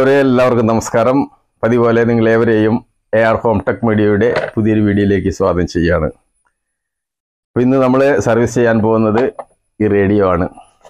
പ്രിയമുള്ളവരെ എല്ലാവർക്കും നമസ്കാരം പതിപോലെ നിങ്ങളേവരെയും എ ആർ ഹോം ടെക് മീഡിയയുടെ പുതിയൊരു വീഡിയോയിലേക്ക് സ്വാഗതം ചെയ്യാണ് അപ്പോൾ ഇന്ന് നമ്മൾ സർവീസ് ചെയ്യാൻ പോകുന്നത് ഈ റേഡിയോ ആണ്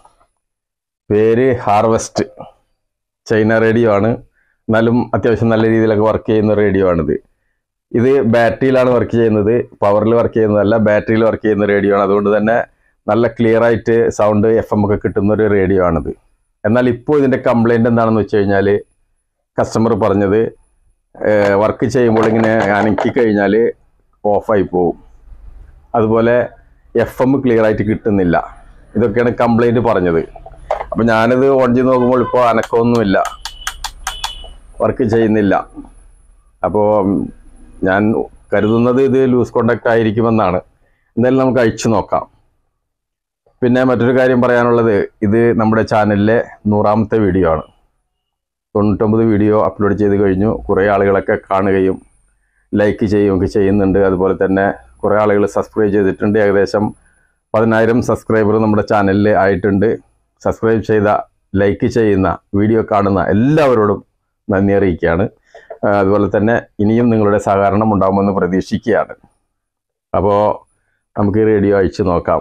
പേര് ഹാർവെസ്റ്റ് ചൈന റേഡിയോ ആണ് എന്നാലും അത്യാവശ്യം നല്ല രീതിയിലൊക്കെ വർക്ക് ചെയ്യുന്ന റേഡിയോ ആണിത് ഇത് ബാറ്ററിയിലാണ് വർക്ക് ചെയ്യുന്നത് പവറിൽ വർക്ക് ചെയ്യുന്നതല്ല ബാറ്ററിയിൽ വർക്ക് ചെയ്യുന്ന റേഡിയോ ആണ് അതുകൊണ്ട് തന്നെ നല്ല ക്ലിയർ ആയിട്ട് സൗണ്ട് എഫ് എം ഒക്കെ കിട്ടുന്ന ഒരു റേഡിയോ ആണിത് എന്നാൽ ഇപ്പോൾ ഇതിൻ്റെ കംപ്ലൈൻറ്റ് എന്താണെന്ന് വെച്ച് കഴിഞ്ഞാൽ കസ്റ്റമർ പറഞ്ഞത് വർക്ക് ചെയ്യുമ്പോൾ ഇങ്ങനെ അനക്കി കഴിഞ്ഞാൽ ഓഫായി പോവും അതുപോലെ എഫ് എം ക്ലിയർ ആയിട്ട് കിട്ടുന്നില്ല ഇതൊക്കെയാണ് കംപ്ലൈൻറ്റ് പറഞ്ഞത് അപ്പം ഞാനിത് ഓൺ ചെയ്ത് നോക്കുമ്പോൾ ഇപ്പോൾ അനക്കമൊന്നുമില്ല വർക്ക് ചെയ്യുന്നില്ല അപ്പോൾ ഞാൻ കരുതുന്നത് ഇത് ലൂസ് കോണ്ടാക്ട് ആയിരിക്കുമെന്നാണ് എന്തായാലും നമുക്ക് അയച്ചു നോക്കാം പിന്നെ മറ്റൊരു കാര്യം പറയാനുള്ളത് ഇത് നമ്മുടെ ചാനലിലെ നൂറാമത്തെ വീഡിയോ ആണ് തൊണ്ണൂറ്റൊമ്പത് വീഡിയോ അപ്ലോഡ് ചെയ്ത് കഴിഞ്ഞു കുറേ ആളുകളൊക്കെ കാണുകയും ലൈക്ക് ചെയ്യുകയൊക്കെ ചെയ്യുന്നുണ്ട് അതുപോലെ തന്നെ കുറേ ആളുകൾ സബ്സ്ക്രൈബ് ചെയ്തിട്ടുണ്ട് ഏകദേശം പതിനായിരം സബ്സ്ക്രൈബർ നമ്മുടെ ചാനലിൽ ആയിട്ടുണ്ട് സബ്സ്ക്രൈബ് ചെയ്ത ലൈക്ക് ചെയ്യുന്ന വീഡിയോ കാണുന്ന എല്ലാവരോടും നന്ദി അറിയിക്കുകയാണ് ആ, അതുപോലെ തന്നെ ഇനിയും നിങ്ങളുടെ സഹകരണം ഉണ്ടാകുമെന്ന് പ്രതീക്ഷിക്കുകയാണ് അപ്പോൾ നമുക്ക് ഈ റേഡിയോ അയച്ചു നോക്കാം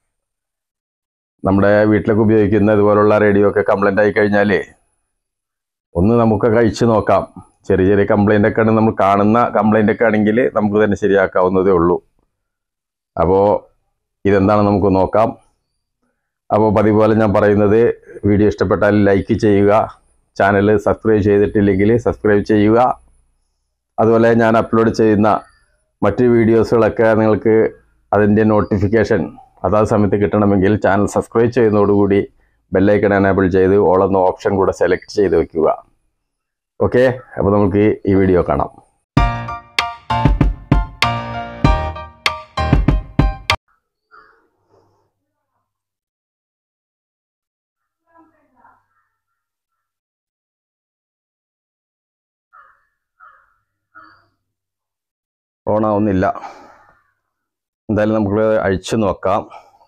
നമ്മുടെ വീട്ടിലൊക്കെ ഉപയോഗിക്കുന്ന ഇതുപോലുള്ള റേഡിയോ ഒക്കെ കംപ്ലൈൻ്റ് ആയി കഴിഞ്ഞാൽ ഒന്ന് നമുക്ക് കഴിച്ചു നോക്കാം ചെറിയ ചെറിയ കംപ്ലൈൻ്റ് ഒക്കെ ആണ് നമ്മൾ കാണുന്ന കംപ്ലൈൻ്റ് ഒക്കെ ആണെങ്കിൽ നമുക്ക് തന്നെ ശരിയാക്കാവുന്നതേ ഉള്ളൂ അപ്പോൾ ഇതെന്താണ് നമുക്ക് നോക്കാം അപ്പോൾ പതിവ് പോലെ ഞാൻ പറയുന്നത് വീഡിയോ ഇഷ്ടപ്പെട്ടാൽ ലൈക്ക് ചെയ്യുക ചാനൽ സബ്സ്ക്രൈബ് ചെയ്തിട്ടില്ലെങ്കിൽ സബ്സ്ക്രൈബ് ചെയ്യുക അതുപോലെ ഞാൻ അപ്ലോഡ് ചെയ്യുന്ന മറ്റ് വീഡിയോസുകളൊക്കെ നിങ്ങൾക്ക് അതിൻ്റെ നോട്ടിഫിക്കേഷൻ അതാത് സമയത്ത് കിട്ടണമെങ്കിൽ ചാനൽ സബ്സ്ക്രൈബ് ചെയ്യുന്നതോടുകൂടി ബെല്ലൈക്കൺ എനേബിൾ ചെയ്ത് ഓൾ എന്ന ഓപ്ഷൻ കൂടെ സെലക്ട് ചെയ്ത് വെക്കുക ഓക്കെ അപ്പോൾ നമുക്ക് ഈ വീഡിയോ കാണാം ഓണാവുന്നില്ല എന്തായാലും നമുക്ക് അഴിച്ചു നോക്കാം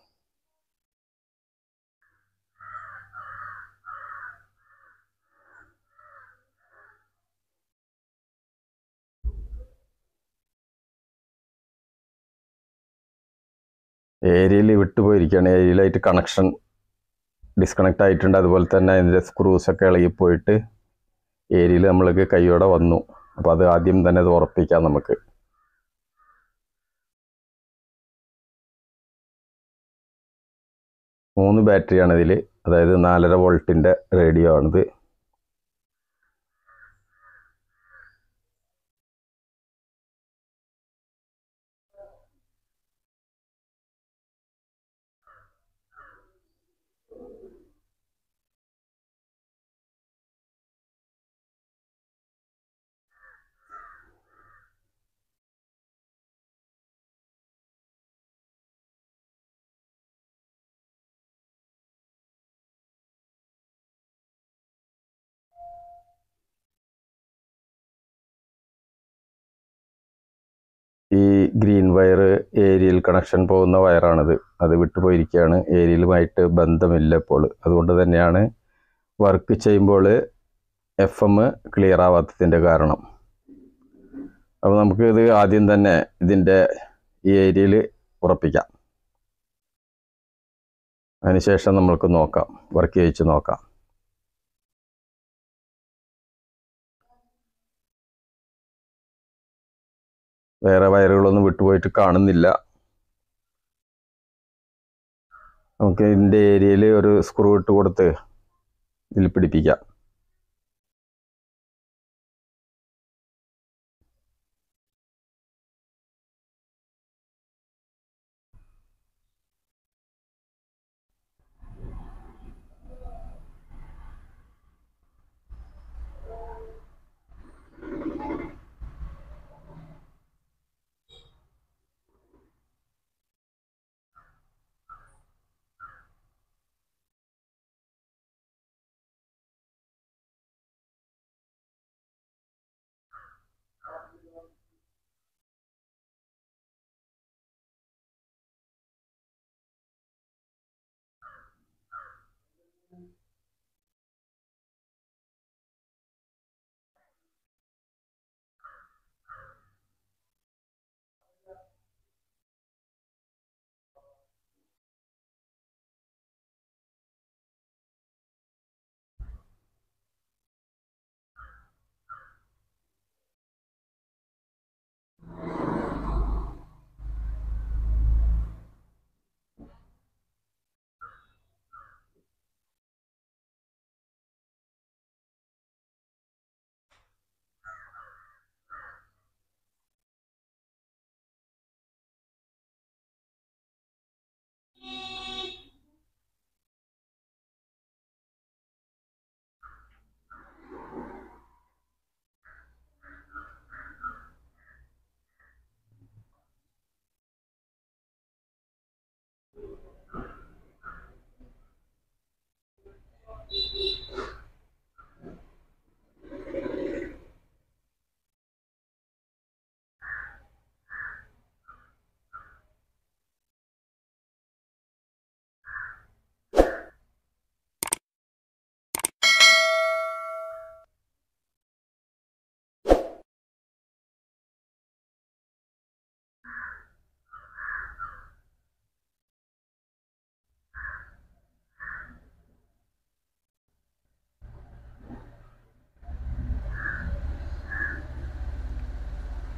ഏരിയയിൽ വിട്ടുപോയിരിക്കുകയാണ് ഏരിയയിലായിട്ട് കണക്ഷൻ ഡിസ്കണക്ട് ആയിട്ടുണ്ട് അതുപോലെ തന്നെ അതിൻ്റെ സ്ക്രൂസൊക്കെ ഇളകിപ്പോയിട്ട് ഏരിയയിൽ നമ്മൾക്ക് കൈയോടെ വന്നു അപ്പോൾ അത് ആദ്യം തന്നെ അത് ഉറപ്പിക്കാം നമുക്ക് മൂന്ന് ബാറ്ററിയാണ് ഇതിൽ അതായത് നാലര വോൾട്ടിൻ്റെ റേഡിയോ ആണിത് ഈ ഗ്രീൻ വയർ ഏരിയൽ കണക്ഷൻ പോകുന്ന വയറാണിത് അത് വിട്ടുപോയിരിക്കുകയാണ് ഏരിയലുമായിട്ട് ബന്ധമില്ല ഇപ്പോൾ അതുകൊണ്ട് തന്നെയാണ് വർക്ക് ചെയ്യുമ്പോൾ എഫ് എം ക്ലിയർ ആവാത്തതിൻ്റെ കാരണം അപ്പോൾ നമുക്ക് ഇത് ആദ്യം തന്നെ ഇതിൻ്റെ ഈ ഏരിയയിൽ ഉറപ്പിക്കാം അതിനുശേഷം നമ്മൾക്ക് നോക്കാം വർക്ക് ചെയ്യിച്ച് നോക്കാം വേറെ വയറുകളൊന്നും വിട്ടുപോയിട്ട് കാണുന്നില്ല നമുക്ക് ഇതിൻ്റെ ഏരിയയിൽ ഒരു സ്ക്രൂ ഇട്ട് കൊടുത്ത് ഇതിൽ പിടിപ്പിക്കാം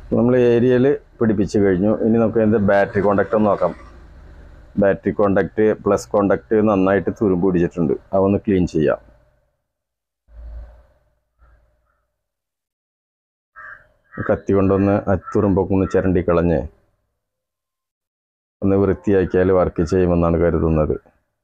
നമ്മൾ ഏരിയയിൽ പിടിപ്പിച്ച് കഴിഞ്ഞു ഇനി നമുക്ക് അതിൻ്റെ ബാറ്ററി കോണ്ടാക്ട് ഒന്ന് നോക്കാം ബാറ്ററി കോണ്ടാക്ട് പ്ലസ് കോണ്ടാക്ട് നന്നായിട്ട് തുരുമ്പ് പിടിച്ചിട്ടുണ്ട് അതൊന്ന് ക്ലീൻ ചെയ്യാം കത്തി കൊണ്ടൊന്ന് ആ തുരുമ്പൊക്കെ ഒന്ന് ചിരണ്ടി കളഞ്ഞ് ഒന്ന് വൃത്തിയാക്കിയാൽ വർക്ക് ചെയ്യുമെന്നാണ് കരുതുന്നത്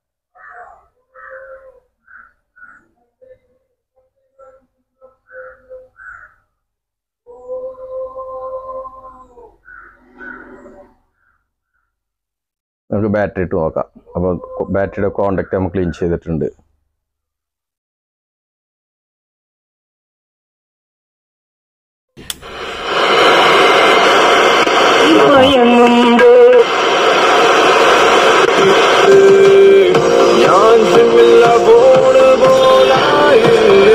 നമുക്ക് ബാറ്ററി ഇട്ട് നോക്കാം അപ്പോൾ ബാറ്ററിയുടെ കോണ്ടാക്ട് നമ്മൾ ക്ലീൻ ചെയ്തിട്ടുണ്ട് മയങ്ങുമ്പോ ഞാൻ സിമ്മില്ല ബോർഡ് പോലായില്ലേ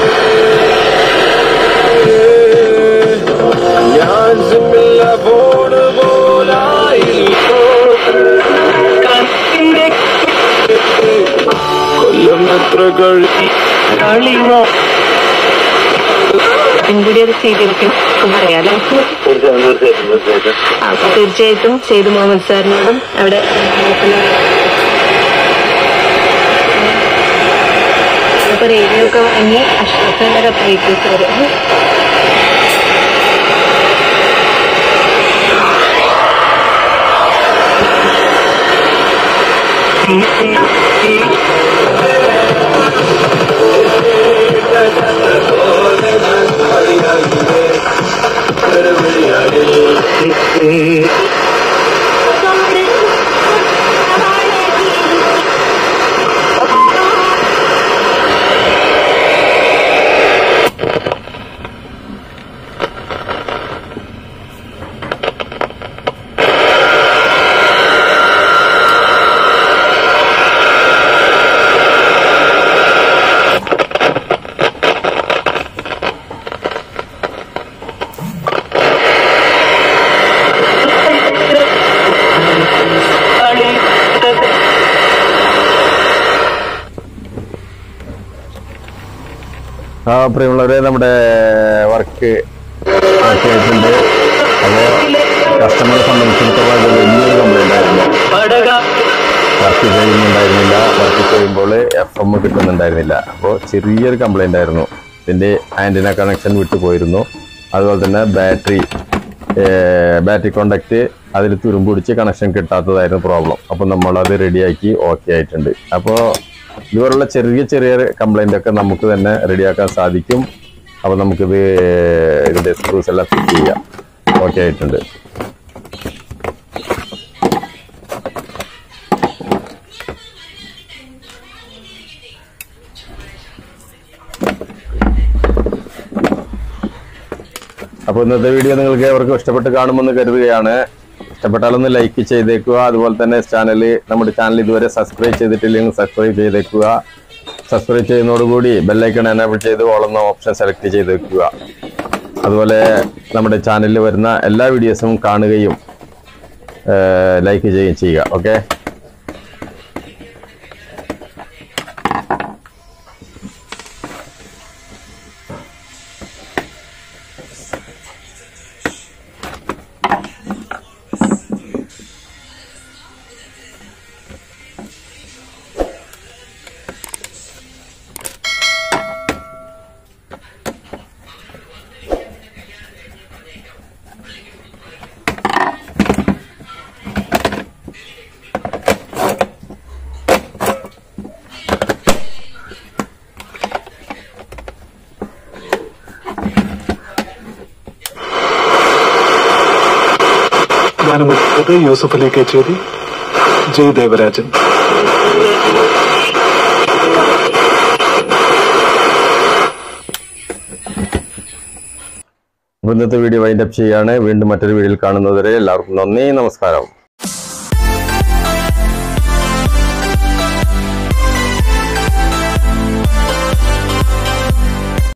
ഞാൻ സിമ്മില്ല ബോർഡ് പോലായില്ലോ കത്തിന്റെ കൊല്ലം എത്ര കഴി കളിവോ കൂടി അത് ചെയ്തിരിക്കും പറയാലോ അപ്പൊ തീർച്ചയായിട്ടും ചെയ്തു മുഹമ്മദ് സാറിനോടും അവിടെ ഇപ്പൊ റേഡിയോ ഒക്കെ വാങ്ങി അഷ്റഫിന്റെ കപ്പേക്ക് സാറ് ആ പ്രിയമുള്ളവരെ നമ്മുടെ വർക്ക് ഓക്കെ ആയിട്ടുണ്ട് അപ്പോൾ കസ്റ്റമറെ സംബന്ധിച്ചിടത്തോളം ഇത് വലിയൊരു കംപ്ലൈൻ്റ് ആയിരുന്നു വർക്ക് ചെയ്യുന്നുണ്ടായിരുന്നില്ല വർക്ക് ചെയ്യുമ്പോൾ എഫ് എം കിട്ടുന്നുണ്ടായിരുന്നില്ല അപ്പോൾ ചെറിയൊരു കംപ്ലൈൻ്റ് ആയിരുന്നു ഇതിൻ്റെ ആൻറ്റിന കണക്ഷൻ വിട്ടുപോയിരുന്നു അതുപോലെ തന്നെ ബാറ്ററി ബാറ്ററി കോണ്ടാക്ട് അതിൽ തുരുമ്പ് പിടിച്ച് കണക്ഷൻ കിട്ടാത്തതായിരുന്നു പ്രോബ്ലം അപ്പോൾ നമ്മളത് റെഡിയാക്കി ഓക്കെ ആയിട്ടുണ്ട് അപ്പോൾ ഇതുപോലുള്ള ചെറിയ ചെറിയ കംപ്ലൈൻ്റ് ഒക്കെ നമുക്ക് തന്നെ റെഡിയാക്കാൻ സാധിക്കും അപ്പോൾ നമുക്കിത് ഇതിൻ്റെ സ്ക്രൂസ് എല്ലാം ഫിറ്റ് ചെയ്യാം ഓക്കെ ആയിട്ടുണ്ട് അപ്പോൾ ഇന്നത്തെ വീഡിയോ നിങ്ങൾക്ക് ഏവർക്കും ഇഷ്ടപ്പെട്ട് കാണുമെന്ന് കരുതുകയാണ് ഇഷ്ടപ്പെട്ടാലൊന്ന് ലൈക്ക് ചെയ്തേക്കുക അതുപോലെ തന്നെ ചാനൽ നമ്മുടെ ചാനൽ ഇതുവരെ സബ്സ്ക്രൈബ് ചെയ്തിട്ടില്ലെങ്കിൽ സബ്സ്ക്രൈബ് ചെയ്തേക്കുക സബ്സ്ക്രൈബ് ചെയ്യുന്നതോടുകൂടി ബെല്ലൈക്കൺ എനേബിൾ ചെയ്ത് ഓളുന്ന ഓപ്ഷൻ സെലക്ട് ചെയ്ത് വെക്കുക അതുപോലെ നമ്മുടെ ചാനലിൽ വരുന്ന എല്ലാ വീഡിയോസും കാണുകയും ലൈക്ക് ചെയ്യുകയും ചെയ്യുക ഓക്കെ ഗാനമെടുത്തത് യൂസഫ് അലി കച്ചേരി ജയ് ദേവരാജൻ അപ്പോൾ ഇന്നത്തെ വീഡിയോ വൈൻഡപ്പ് ചെയ്യാണ് വീണ്ടും മറ്റൊരു വീഡിയോയിൽ കാണുന്നതുവരെ എല്ലാവർക്കും നന്ദി നമസ്കാരം